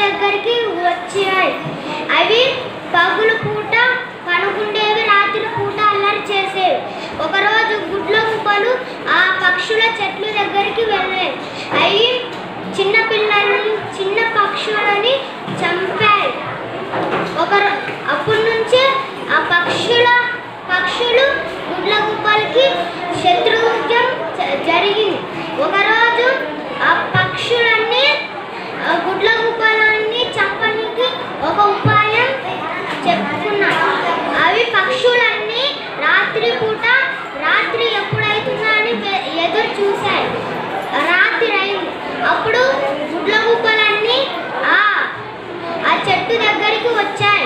దగ్గరికి వచ్చాయి అవి పగులు పూట పనుకుండేవి రాత్రి పూట అల్లరి చేసేవి ఒకరోజు గుడ్ల గుబ్బలు ఆ పక్షుల చెట్ల దగ్గరికి వెళ్ళాయి అవి చిన్న పిల్లల్ని చిన్న పక్షులని చంపాయి ఒక అప్పటి నుంచే ఆ పక్షుల పక్షులు గుడ్ల గుబ్బలకి శత్రుత్వం జ- జరిగింది ఒకరోజు ఆ పక్షులన్నీ ఆ గుడ్ల గుబ్బలన్నీ చంపడానికి ఒక ఉపాయం చెప్పుకున్నాయి అవి పక్షులన్నీ రాత్రి పూట రాత్రి ఎప్పుడైతుందా అని వె- ఎదురు చూశాయి రాత్రి అయింది అప్పుడు గుడ్ల గుబ్బలన్నీ ఆ ఆ చెట్టు దగ్గరికి వచ్చాయి